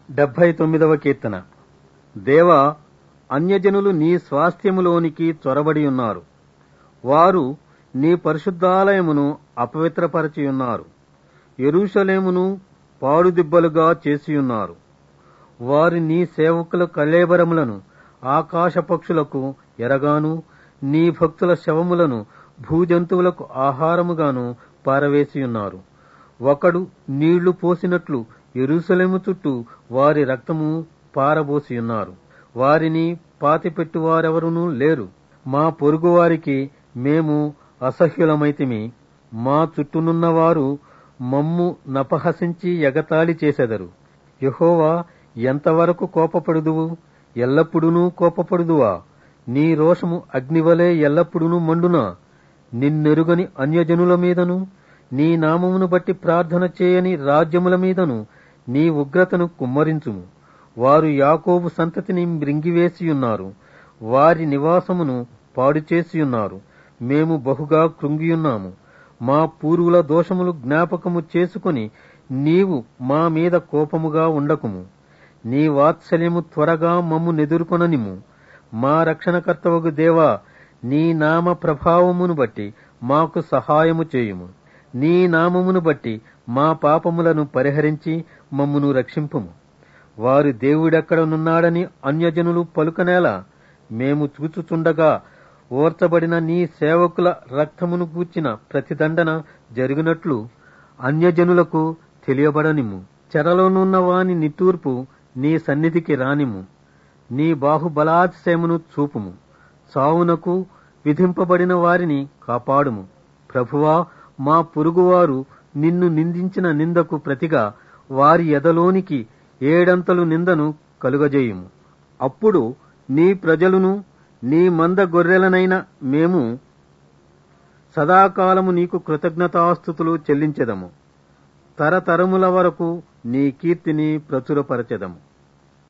డెబ్భై తొమ్మిదవ కీర్తన దేవా అన్యజనులు నీ స్వాస్థ్యములోనికి చొరబడి ఉన్నారు వారు నీ పరిశుద్ధాలయమును అపవిత్రపరచియున్నారు ఎరుషలేమును పాడుదిబ్బలుగా చేసియున్నారు వారి నీ సేవకుల కళేబరములను ఆకాశ పక్షులకు ఎరగాను నీ భక్తుల శవములను భూజంతువులకు ఆహారముగాను పారవేసియున్నారు ఒకడు నీళ్లు పోసినట్లు ఎరుసలేము చుట్టూ వారి రక్తము పారబోసియున్నారు వారిని పాతిపెట్టువారెవరునూ లేరు మా పొరుగువారికి మేము అసహ్యులమైతిమి మా చుట్టూనున్నవారు మమ్ము నపహసించి ఎగతాళి చేసెదరు యహోవా ఎంతవరకు కోపపడుదువు ఎల్లప్పుడూ కోపపడుదువా నీ రోషము అగ్నివలే ఎల్లప్పుడూ మండునా నిన్నెరుగని అన్యజనుల మీదను నీ నామమును బట్టి ప్రార్థన చేయని రాజ్యముల మీదను నీ ఉగ్రతను కుమ్మరించుము వారు యాకోబు సంతతిని మృంగివేసియున్నారు వారి నివాసమును పాడుచేసియున్నారు మేము బహుగా కృంగియున్నాము మా పూర్వుల దోషములు జ్ఞాపకము చేసుకుని నీవు మా మీద కోపముగా ఉండకుము నీ వాత్సల్యము త్వరగా మమ్ము నెదుర్కొననిము మా రక్షణకర్తవగు దేవా నీ నామ ప్రభావమును బట్టి మాకు సహాయము చేయుము నీ నామమును బట్టి మా పాపములను పరిహరించి మమ్మును రక్షింపుము వారు దేవుడెక్కడనున్నాడని అన్యజనులు పలుకనేలా మేము చూచుచుండగా ఓర్చబడిన నీ సేవకుల రక్తమును గూర్చిన ప్రతిదండన జరిగినట్లు అన్యజనులకు తెలియబడనిము చెరలోనున్న వాని నిట్టూర్పు నీ సన్నిధికి రానిము నీ బాహుబలాతిశయమును చూపుము సావునకు విధింపబడిన వారిని కాపాడుము ప్రభువా మా పొరుగువారు నిన్ను నిందించిన నిందకు ప్రతిగా వారి ఎదలోనికి ఏడంతలు నిందను కలుగజేయుము అప్పుడు నీ ప్రజలును నీ మంద గొర్రెలనైన మేము సదాకాలము నీకు కృతజ్ఞతాస్థుతులు చెల్లించెదము తరతరముల వరకు నీ కీర్తిని ప్రచురపరచెదము